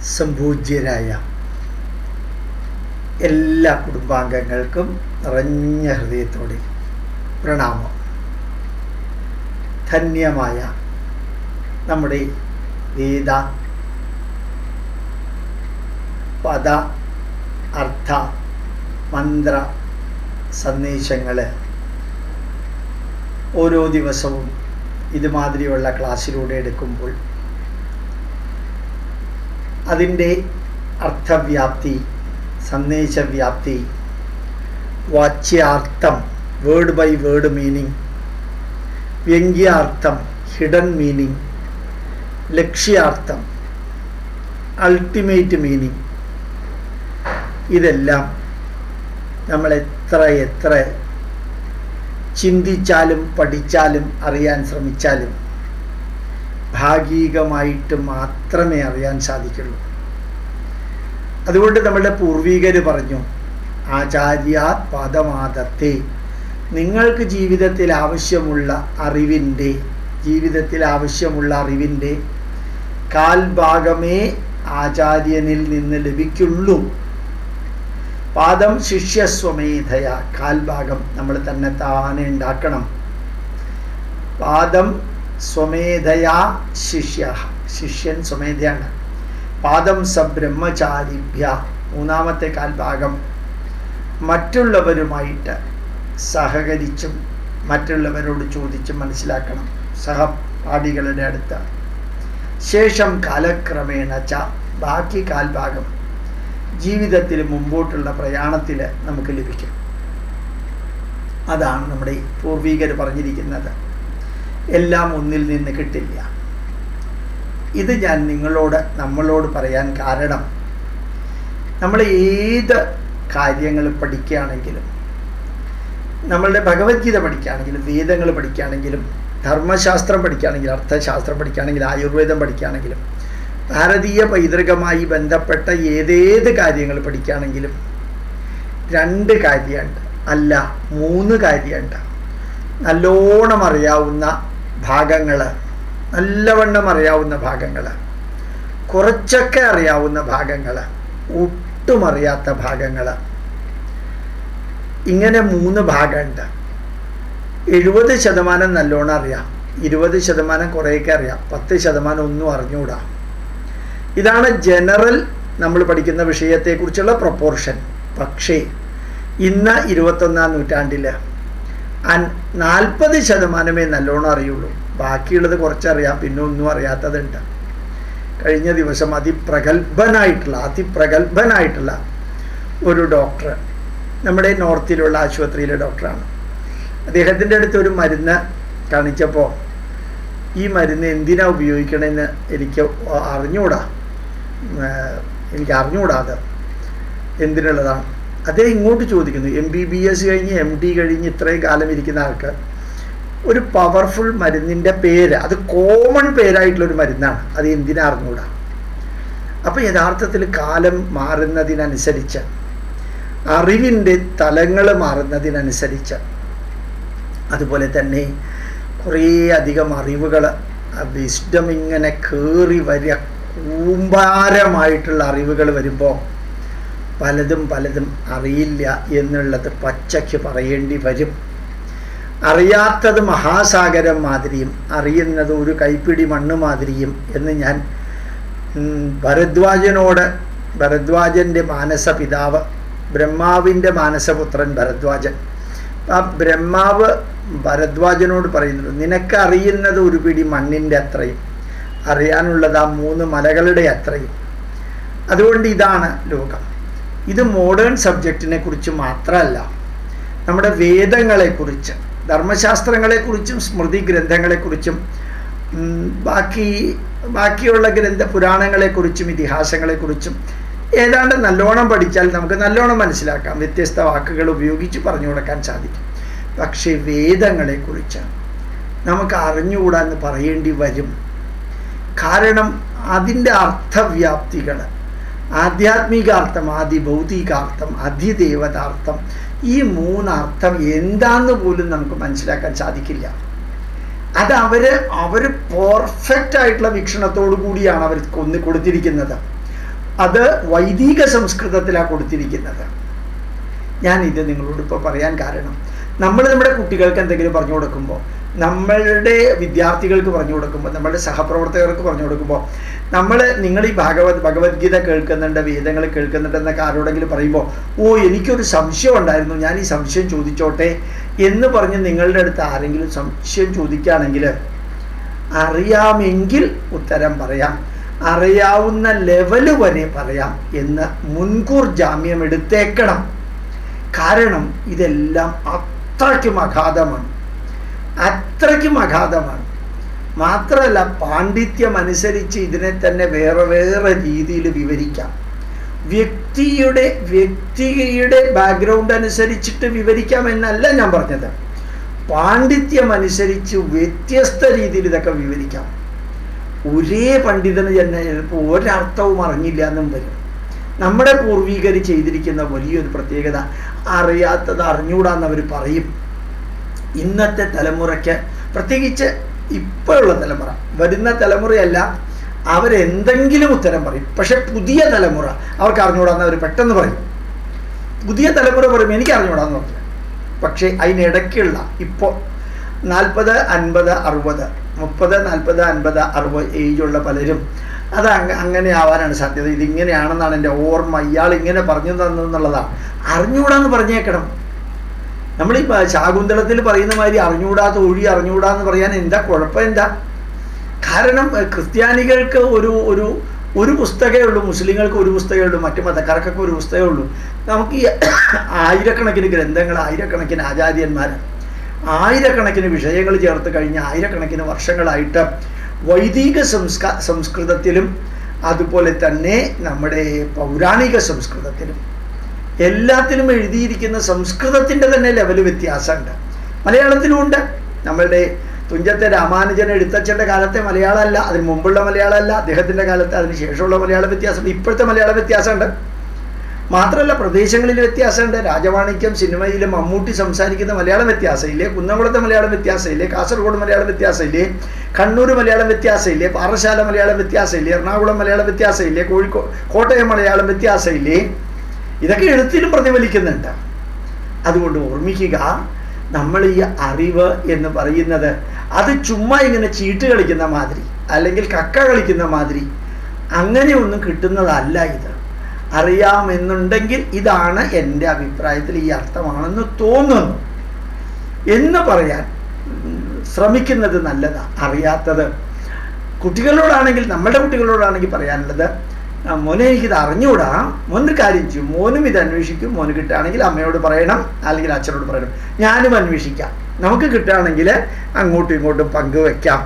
സംപൂജ്യരായ എല്ലാ കുടുംബാംഗങ്ങൾക്കും നിറഞ്ഞ ഹൃദയത്തോടെ പ്രണാമം ധന്യമായ നമ്മുടെ വേദ പദ അർത്ഥ മന്ത്ര സന്ദേശങ്ങൾ ഓരോ ദിവസവും ഇതുമാതിരിയുള്ള ക്ലാസ്സിലൂടെ എടുക്കുമ്പോൾ അതിൻ്റെ അർത്ഥവ്യാപ്തി സന്ദേശവ്യാപ്തി വാച്യാർത്ഥം വേർഡ് ബൈ വേർഡ് മീനിങ് വ്യംഗ്യാർത്ഥം ഹിഡൻ മീനിങ് ലക്ഷ്യാർത്ഥം അൾട്ടിമേറ്റ് മീനിങ് ഇതെല്ലാം നമ്മൾ എത്ര എത്ര ചിന്തിച്ചാലും പഠിച്ചാലും അറിയാൻ ശ്രമിച്ചാലും ഭാഗികമായിട്ട് മാത്രമേ അറിയാൻ സാധിക്കുള്ളൂ അതുകൊണ്ട് നമ്മളുടെ പൂർവികർ പറഞ്ഞു ആചാര്യാത് പദമാദത്തെ നിങ്ങൾക്ക് ജീവിതത്തിൽ ആവശ്യമുള്ള അറിവിൻ്റെ ജീവിതത്തിൽ ആവശ്യമുള്ള അറിവിൻ്റെ കാൽഭാഗമേ ആചാര്യനിൽ നിന്ന് ലഭിക്കുള്ളൂ പാദം ശിഷ്യസ്വമേധയ കാൽഭാഗം നമ്മൾ തന്നെ താനെ ഉണ്ടാക്കണം പാദം സ്വമേധയാ ശിഷ്യ ശിഷ്യൻ സ്വമേധയാണ് പാദം സബ്രഹ്മചാരിഭ്യ മൂന്നാമത്തെ കാൽഭാഗം മറ്റുള്ളവരുമായിട്ട് സഹകരിച്ചും മറ്റുള്ളവരോട് ചോദിച്ചും മനസ്സിലാക്കണം സഹപാഠികളുടെ അടുത്ത് ശേഷം കാലക്രമേണ ച ബാക്കി കാൽഭാഗം ജീവിതത്തിൽ മുമ്പോട്ടുള്ള പ്രയാണത്തിൽ നമുക്ക് ലഭിക്കും അതാണ് നമ്മുടെ പൂർവികർ പറഞ്ഞിരിക്കുന്നത് എല്ലാം ഒന്നിൽ നിന്ന് കിട്ടില്ല ഇത് ഞാൻ നിങ്ങളോട് നമ്മളോട് പറയാൻ കാരണം നമ്മൾ ഏത് കാര്യങ്ങൾ പഠിക്കുകയാണെങ്കിലും നമ്മളുടെ ഭഗവത്ഗീത പഠിക്കുകയാണെങ്കിലും വേദങ്ങൾ പഠിക്കുകയാണെങ്കിലും ധർമ്മശാസ്ത്രം പഠിക്കുകയാണെങ്കിലും അർത്ഥശാസ്ത്രം പഠിക്കുകയാണെങ്കിലും ആയുർവേദം പഠിക്കുകയാണെങ്കിലും ഭാരതീയ പൈതൃകമായി ബന്ധപ്പെട്ട ഏതേത് കാര്യങ്ങൾ പഠിക്കുകയാണെങ്കിലും രണ്ട് കാര്യമുണ്ട് അല്ല മൂന്ന് കാര്യമുണ്ട് നല്ലോണം അറിയാവുന്ന ഭാഗങ്ങൾ നല്ലവണ്ണം അറിയാവുന്ന ഭാഗങ്ങൾ കുറച്ചൊക്കെ അറിയാവുന്ന ഭാഗങ്ങൾ ഒട്ടും അറിയാത്ത ഭാഗങ്ങൾ ഇങ്ങനെ മൂന്ന് ഭാഗമുണ്ട് എഴുപത് ശതമാനം നല്ലോണം അറിയാം ഇരുപത് ശതമാനം കുറേയൊക്കെ അറിയാം പത്ത് ശതമാനം ഒന്നും അറിഞ്ഞുകൂടാ ഇതാണ് ജനറൽ നമ്മൾ പഠിക്കുന്ന വിഷയത്തെക്കുറിച്ചുള്ള പ്രൊപ്പോർഷൻ പക്ഷേ ഇന്ന് ഇരുപത്തൊന്നാം നൂറ്റാണ്ടിൽ അൻ നാൽപ്പത് ശതമാനമേ നല്ലോണം അറിയുള്ളൂ ബാക്കിയുള്ളത് കുറച്ചറിയാം പിന്നെ ഒന്നും അറിയാത്തതുണ്ട് കഴിഞ്ഞ ദിവസം അതിപ്രഗത്ഭനായിട്ടുള്ള അതിപ്രഗത്ഭനായിട്ടുള്ള ഒരു ഡോക്ടർ നമ്മുടെ നോർത്തിലുള്ള ആശുപത്രിയിലെ ഡോക്ടറാണ് അദ്ദേഹത്തിൻ്റെ അടുത്ത് ഒരു മരുന്ന് കാണിച്ചപ്പോൾ ഈ മരുന്ന് എന്തിനാ ഉപയോഗിക്കണമെന്ന് എനിക്ക് അറിഞ്ഞുകൂടാ എനിക്ക് അറിഞ്ഞുകൂടാ അത് എന്തിനുള്ളതാണ് അതേ ഇങ്ങോട്ട് ചോദിക്കുന്നു എം ബി ബി എസ് കഴിഞ്ഞ് എം ഡി കഴിഞ്ഞ് ഇത്രയും കാലം ഇരിക്കുന്ന ആൾക്ക് ഒരു പവർഫുൾ മരുന്നിൻ്റെ പേര് അത് കോമൺ പേരായിട്ടുള്ളൊരു മരുന്നാണ് അത് എന്തിനാ അറിഞ്ഞുകൂടാ അപ്പം യഥാർത്ഥത്തിൽ കാലം മാറുന്നതിനനുസരിച്ച് അറിവിൻ്റെ തലങ്ങൾ മാറുന്നതിനനുസരിച്ച് അതുപോലെ തന്നെ കുറേ അധികം അറിവുകൾ വിസ്ഡം ഇങ്ങനെ കയറി വരിക കൂമ്പാരമായിട്ടുള്ള അറിവുകൾ വരുമ്പോൾ പലതും പലതും അറിയില്ല എന്നുള്ളത് പച്ചയ്ക്ക് പറയേണ്ടി വരും അറിയാത്തത് മഹാസാഗരം മാതിരിയും അറിയുന്നത് ഒരു കൈപ്പിടി മണ്ണ് മാതിരിയും എന്ന് ഞാൻ ഭരദ്വാജനോട് ഭരദ്വാജൻ്റെ മാനസ പിതാവ് ബ്രഹ്മാവിൻ്റെ മാനസപുത്രൻ ഭരദ്വാജൻ ആ ബ്രഹ്മാവ് ഭരദ്വാജനോട് പറയുന്നുണ്ട് നിനക്ക് അറിയുന്നത് ഒരു പിടി മണ്ണിൻ്റെ അത്രയും അറിയാനുള്ളത് ആ മൂന്ന് മലകളുടെ അത്രയും അതുകൊണ്ട് ഇതാണ് ലോകം ഇത് മോഡേൺ സബ്ജക്റ്റിനെ കുറിച്ച് മാത്രമല്ല നമ്മുടെ വേദങ്ങളെക്കുറിച്ച് ധർമ്മശാസ്ത്രങ്ങളെക്കുറിച്ചും സ്മൃതി ഗ്രന്ഥങ്ങളെക്കുറിച്ചും ബാക്കി ബാക്കിയുള്ള ഗ്രന്ഥ പുരാണങ്ങളെക്കുറിച്ചും ഇതിഹാസങ്ങളെക്കുറിച്ചും ഏതാണ്ട് നല്ലോണം പഠിച്ചാൽ നമുക്ക് നല്ലോണം മനസ്സിലാക്കാം വ്യത്യസ്ത വാക്കുകൾ ഉപയോഗിച്ച് പറഞ്ഞു കൊടുക്കാൻ സാധിക്കും പക്ഷേ വേദങ്ങളെക്കുറിച്ച് നമുക്ക് അറിഞ്ഞുകൂടാന്ന് പറയേണ്ടി വരും കാരണം അതിൻ്റെ അർത്ഥവ്യാപ്തികൾ ആധ്യാത്മികാർത്ഥം ആദി ഭൗതികാർത്ഥം അധിദേവതാർത്ഥം ഈ മൂന്നർത്ഥം എന്താന്ന് പോലും നമുക്ക് മനസ്സിലാക്കാൻ സാധിക്കില്ല അത് അവര് അവര് പെർഫെക്റ്റ് ആയിട്ടുള്ള വീക്ഷണത്തോടു കൂടിയാണ് അവർ കൊന്നു കൊടുത്തിരിക്കുന്നത് അത് വൈദിക സംസ്കൃതത്തിലാണ് കൊടുത്തിരിക്കുന്നത് ഞാൻ ഇത് നിങ്ങളോട് ഇപ്പോൾ പറയാൻ കാരണം നമ്മൾ നമ്മുടെ കുട്ടികൾക്ക് എന്തെങ്കിലും പറഞ്ഞു കൊടുക്കുമ്പോൾ നമ്മളുടെ വിദ്യാർത്ഥികൾക്ക് പറഞ്ഞു കൊടുക്കുമ്പോൾ നമ്മളുടെ സഹപ്രവർത്തകർക്ക് പറഞ്ഞു കൊടുക്കുമ്പോൾ നമ്മൾ നിങ്ങൾ ഈ ഭാഗവത് ഭഗവത്ഗീത കേൾക്കുന്നുണ്ട് വേദങ്ങൾ കേൾക്കുന്നുണ്ട് എന്നൊക്കെ ആരോടെങ്കിലും പറയുമ്പോൾ ഓ എനിക്കൊരു സംശയം ഉണ്ടായിരുന്നു ഞാൻ ഈ സംശയം ചോദിച്ചോട്ടെ എന്ന് പറഞ്ഞ് നിങ്ങളുടെ അടുത്ത് ആരെങ്കിലും സംശയം ചോദിക്കുകയാണെങ്കിൽ അറിയാമെങ്കിൽ ഉത്തരം പറയാം അറിയാവുന്ന ലെവല് വരെ പറയാം എന്ന് മുൻകൂർ ജാമ്യം എടുത്തേക്കണം കാരണം ഇതെല്ലാം അത്രയ്ക്കും അഗാധമാണ് അത്രയ്ക്കും അഗാധമാണ് മാത്രമല്ല പാണ്ഡിത്യം അനുസരിച്ച് ഇതിനെ തന്നെ വേറെ വേറെ രീതിയിൽ വിവരിക്കാം വ്യക്തിയുടെ വ്യക്തിയുടെ ബാക്ക്ഗ്രൗണ്ട് അനുസരിച്ചിട്ട് വിവരിക്കാം എന്നല്ല ഞാൻ പറഞ്ഞത് പാണ്ഡിത്യം അനുസരിച്ച് വ്യത്യസ്ത രീതിയിൽ ഇതൊക്കെ വിവരിക്കാം ഒരേ പണ്ഡിതന് തന്നെ ചിലപ്പോൾ ഒരർത്ഥവും അറിഞ്ഞില്ല എന്നും വരും നമ്മുടെ പൂർവികർ ചെയ്തിരിക്കുന്ന വലിയൊരു പ്രത്യേകത അറിയാത്തത് അറിഞ്ഞുകൂടാന്ന് അവർ പറയും ഇന്നത്തെ തലമുറയ്ക്ക് പ്രത്യേകിച്ച് ഇപ്പോഴുള്ള തലമുറ വരുന്ന തലമുറയല്ല അവരെന്തെങ്കിലും ഉത്തരം പറയും പക്ഷെ പുതിയ തലമുറ അവർക്ക് അറിഞ്ഞുകൂടാന്ന് അവർ പെട്ടെന്ന് പറയും പുതിയ തലമുറ പറയും എനിക്ക് അറിഞ്ഞുകൂടാന്ന് പറഞ്ഞു പക്ഷേ അതിനിടയ്ക്കുള്ള ഇപ്പോൾ നാൽപ്പത് അൻപത് അറുപത് മുപ്പത് നാൽപ്പത് അൻപത് അറുപത് ഏജുള്ള പലരും അത് അങ്ങ അങ്ങനെ ആവാനാണ് സാധ്യത ഇതിങ്ങനെയാണെന്നാണ് എൻ്റെ ഓർമ്മ ഇയാൾ ഇങ്ങനെ പറഞ്ഞു തന്നു എന്നുള്ളതാണ് അറിഞ്ഞുകൂടാന്ന് പറഞ്ഞേക്കണം നമ്മൾ ഈ ശാകുന്തളത്തിൽ പറയുന്ന മാതിരി അറിഞ്ഞുകൂടാത്ത ഒഴി അറിഞ്ഞുകൂടാന്ന് പറയാൻ എന്താ കുഴപ്പം എന്താ കാരണം ക്രിസ്ത്യാനികൾക്ക് ഒരു ഒരു ഒരു പുസ്തകമേ ഉള്ളൂ മുസ്ലിങ്ങൾക്ക് ഒരു പുസ്തകമേ ഉള്ളൂ മറ്റു മതക്കാർക്കൊക്കെ ഒരു പുസ്തകമേ ഉള്ളൂ നമുക്ക് ഈ ആയിരക്കണക്കിന് ഗ്രന്ഥങ്ങൾ ആയിരക്കണക്കിന് ആചാര്യന്മാർ ആയിരക്കണക്കിന് വിഷയങ്ങൾ ചേർത്ത് കഴിഞ്ഞ ആയിരക്കണക്കിന് വർഷങ്ങളായിട്ട് വൈദിക സംസ്കാ സംസ്കൃതത്തിലും അതുപോലെ തന്നെ നമ്മുടെ പൗരാണിക സംസ്കൃതത്തിലും എല്ലാത്തിലും എഴുതിയിരിക്കുന്ന സംസ്കൃതത്തിൻ്റെ തന്നെ ലെവൽ വ്യത്യാസമുണ്ട് മലയാളത്തിലുമുണ്ട് നമ്മളുടെ തുഞ്ചത്തെ രാമാനുജൻ എഴുത്തച്ഛൻ്റെ കാലത്തെ മലയാളമല്ല അതിന് മുമ്പുള്ള മലയാളമല്ല അദ്ദേഹത്തിൻ്റെ കാലത്ത് അതിന് ശേഷമുള്ള മലയാള വ്യത്യാസമുണ്ട് ഇപ്പോഴത്തെ മലയാള വ്യത്യാസമുണ്ട് മാത്രമല്ല പ്രദേശങ്ങളിൽ വ്യത്യാസമുണ്ട് രാജവാണിക്യം സിനിമയിൽ മമ്മൂട്ടി സംസാരിക്കുന്ന മലയാളം വ്യത്യാസമില്ലേ കുന്നംകുളത്തെ മലയാളം വ്യത്യാസമില്ലേ കാസർഗോഡ് മലയാളം വ്യത്യാസമില്ലേ കണ്ണൂർ മലയാളം വ്യത്യാസമില്ലേ പാറശാല മലയാളം വ്യത്യാസമില്ലേ എറണാകുളം മലയാളം വ്യത്യാസമില്ലേ കോഴിക്കോട് കോട്ടയം മലയാളം വ്യത്യാസമില്ലേ ഇതൊക്കെ എഴുത്തിലും പ്രതിഫലിക്കുന്നുണ്ട് അതുകൊണ്ട് ഓർമ്മിക്കുക നമ്മൾ ഈ അറിവ് എന്ന് പറയുന്നത് അത് ചുമ്മാ ഇങ്ങനെ ചീട്ട് കളിക്കുന്ന മാതിരി അല്ലെങ്കിൽ കക്ക കളിക്കുന്ന മാതിരി അങ്ങനെയൊന്നും കിട്ടുന്നതല്ല ഇത് അറിയാമെന്നുണ്ടെങ്കിൽ ഇതാണ് എൻ്റെ അഭിപ്രായത്തിൽ ഈ അർത്ഥമാണെന്ന് തോന്നുന്നു എന്ന് പറയാൻ ശ്രമിക്കുന്നത് നല്ലതാണ് അറിയാത്തത് കുട്ടികളോടാണെങ്കിൽ നമ്മുടെ കുട്ടികളോടാണെങ്കിൽ പറയാനുള്ളത് മോനെ എനിക്കിത് അറിഞ്ഞുകൂടാ മോനൊരു കാര്യം ചെയ്യും മോനും ഇത് അന്വേഷിക്കും മോന് കിട്ടുകയാണെങ്കിൽ അമ്മയോട് പറയണം അല്ലെങ്കിൽ അച്ഛനോട് പറയണം ഞാനും അന്വേഷിക്കാം നമുക്ക് കിട്ടുകയാണെങ്കിൽ അങ്ങോട്ടും ഇങ്ങോട്ടും പങ്കുവെക്കാം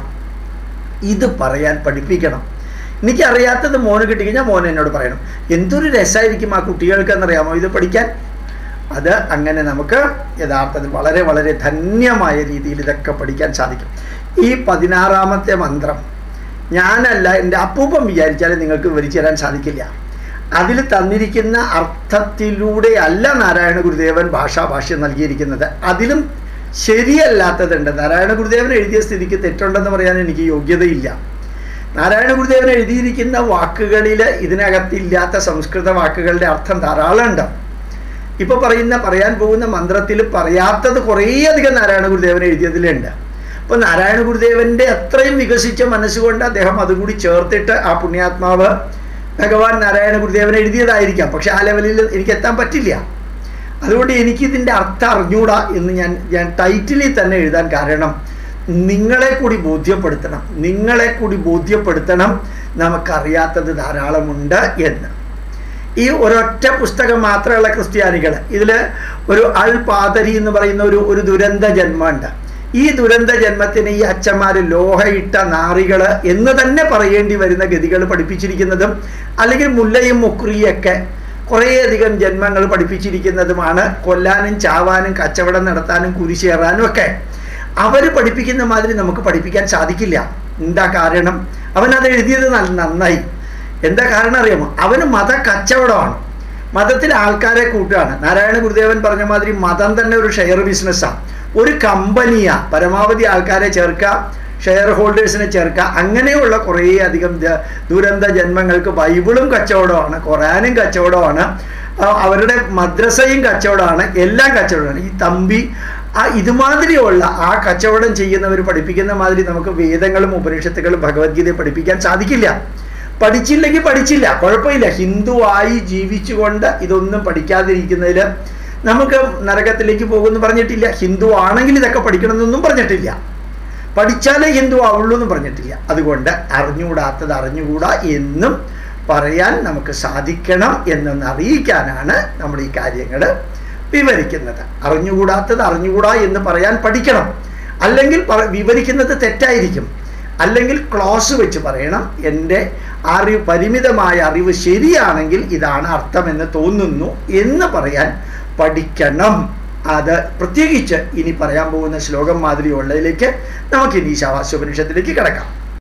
ഇത് പറയാൻ പഠിപ്പിക്കണം എനിക്കറിയാത്തത് മോന് കിട്ടിക്കഴിഞ്ഞാൽ മോൻ എന്നോട് പറയണം എന്തൊരു രസമായിരിക്കും ആ കുട്ടികൾക്ക് എന്നറിയാമോ ഇത് പഠിക്കാൻ അത് അങ്ങനെ നമുക്ക് യഥാർത്ഥത്തിൽ വളരെ വളരെ ധന്യമായ രീതിയിൽ ഇതൊക്കെ പഠിക്കാൻ സാധിക്കും ഈ പതിനാറാമത്തെ മന്ത്രം ഞാനല്ല എൻ്റെ അപ്പൂപ്പൻ വിചാരിച്ചാലും നിങ്ങൾക്ക് വിവരിച്ചു തരാൻ സാധിക്കില്ല അതിൽ തന്നിരിക്കുന്ന അർത്ഥത്തിലൂടെ അല്ല നാരായണ ഗുരുദേവൻ ഭാഷാഭാഷ്യം നൽകിയിരിക്കുന്നത് അതിലും ശരിയല്ലാത്തതുണ്ട് നാരായണ ഗുരുദേവൻ എഴുതിയ സ്ഥിതിക്ക് തെറ്റുണ്ടെന്ന് പറയാൻ എനിക്ക് യോഗ്യതയില്ല നാരായണ ഗുരുദേവൻ എഴുതിയിരിക്കുന്ന വാക്കുകളിൽ ഇതിനകത്തില്ലാത്ത സംസ്കൃത വാക്കുകളുടെ അർത്ഥം ധാരാളമുണ്ട് ഇപ്പോൾ പറയുന്ന പറയാൻ പോകുന്ന മന്ത്രത്തിൽ പറയാത്തത് കുറേയധികം നാരായണ ഗുരുദേവൻ എഴുതിയതിലുണ്ട് അപ്പോൾ നാരായണ ഗുരുദേവന്റെ അത്രയും വികസിച്ച മനസ്സുകൊണ്ട് അദ്ദേഹം അതുകൂടി ചേർത്തിട്ട് ആ പുണ്യാത്മാവ് ഭഗവാൻ നാരായണ ഗുരുദേവൻ എഴുതിയതായിരിക്കാം പക്ഷെ ആ ലെവലിൽ എനിക്ക് എത്താൻ പറ്റില്ല അതുകൊണ്ട് എനിക്കിതിൻ്റെ അർത്ഥം അറിഞ്ഞൂടാ എന്ന് ഞാൻ ഞാൻ ടൈറ്റിലിൽ തന്നെ എഴുതാൻ കാരണം നിങ്ങളെ കൂടി ബോധ്യപ്പെടുത്തണം നിങ്ങളെ കൂടി ബോധ്യപ്പെടുത്തണം നമുക്കറിയാത്തത് ധാരാളമുണ്ട് എന്ന് ഈ ഒരൊറ്റ പുസ്തകം മാത്രമുള്ള ക്രിസ്ത്യാനികൾ ഇതിൽ ഒരു അൾ പാതരി എന്ന് പറയുന്ന ഒരു ഒരു ദുരന്ത ജന്മമുണ്ട് ഈ ദുരന്ത ജന്മത്തിന് ഈ അച്ഛന്മാർ ലോഹയിട്ട നാറികൾ എന്ന് തന്നെ പറയേണ്ടി വരുന്ന ഗതികൾ പഠിപ്പിച്ചിരിക്കുന്നതും അല്ലെങ്കിൽ മുല്ലയും മുക്രിയൊക്കെ കുറേയധികം ജന്മങ്ങൾ പഠിപ്പിച്ചിരിക്കുന്നതുമാണ് കൊല്ലാനും ചാവാനും കച്ചവടം നടത്താനും കുരിശേറാനും ഒക്കെ അവർ പഠിപ്പിക്കുന്ന മാതിരി നമുക്ക് പഠിപ്പിക്കാൻ സാധിക്കില്ല എന്താ കാരണം അവൻ അത് എഴുതിയത് നന്നായി എന്താ കാരണം അറിയാമോ അവന് മത കച്ചവടമാണ് മതത്തിൽ ആൾക്കാരെ കൂട്ടുകയാണ് നാരായണ ഗുരുദേവൻ പറഞ്ഞ മാതിരി മതം തന്നെ ഒരു ഷെയർ ബിസിനസ്സാണ് ഒരു കമ്പനിയാ പരമാവധി ആൾക്കാരെ ചേർക്കുക ഷെയർ ഹോൾഡേഴ്സിനെ ചേർക്കുക അങ്ങനെയുള്ള കുറേ അധികം ദ- ദുരന്ത ജന്മങ്ങൾക്ക് ബൈബിളും കച്ചവടമാണ് ഖുറാനും കച്ചവടമാണ് ആ, അവരുടെ മദ്രസയും കച്ചവടമാണ് എല്ലാം കച്ചവടമാണ് ഈ തമ്പി ആ ഇതുമാതിരിയുള്ള ആ കച്ചവടം ചെയ്യുന്നവർ പഠിപ്പിക്കുന്ന മാതിരി നമുക്ക് വേദങ്ങളും ഉപനിഷത്തുകളും ഭഗവത്ഗീതയും പഠിപ്പിക്കാൻ സാധിക്കില്ല പഠിച്ചില്ലെങ്കിൽ പഠിച്ചില്ല കുഴപ്പമില്ല ഹിന്ദുവായി ജീവിച്ചുകൊണ്ട് ഇതൊന്നും പഠിക്കാതിരിക്കുന്നതിൽ നമുക്ക് നരകത്തിലേക്ക് പോകുമെന്ന് പറഞ്ഞിട്ടില്ല ഹിന്ദു ആണെങ്കിൽ ഇതൊക്കെ പഠിക്കണമെന്നൊന്നും പറഞ്ഞിട്ടില്ല പഠിച്ചാലേ ഹിന്ദു ആവുള്ളൂ എന്ന് പറഞ്ഞിട്ടില്ല അതുകൊണ്ട് അറിഞ്ഞുകൂടാത്തത് അറിഞ്ഞുകൂടാ എന്നും പറയാൻ നമുക്ക് സാധിക്കണം എന്നൊന്ന് അറിയിക്കാനാണ് നമ്മൾ ഈ കാര്യങ്ങൾ വിവരിക്കുന്നത് അറിഞ്ഞുകൂടാത്തത് അറിഞ്ഞുകൂടാ എന്ന് പറയാൻ പഠിക്കണം അല്ലെങ്കിൽ പറ- വിവരിക്കുന്നത് തെറ്റായിരിക്കും അല്ലെങ്കിൽ ക്ലോസ് വെച്ച് പറയണം എൻ്റെ അറിവ് പരിമിതമായ അറിവ് ശരിയാണെങ്കിൽ ഇതാണ് അർത്ഥമെന്ന് തോന്നുന്നു എന്ന് പറയാൻ പഠിക്കണം അത് പ്രത്യേകിച്ച് ഇനി പറയാൻ പോകുന്ന ശ്ലോകം മാതിരിയുള്ളതിലേക്ക് നമുക്ക് ഇനി ശാവാസ്യോപനിഷത്തിലേക്ക് കിടക്കാം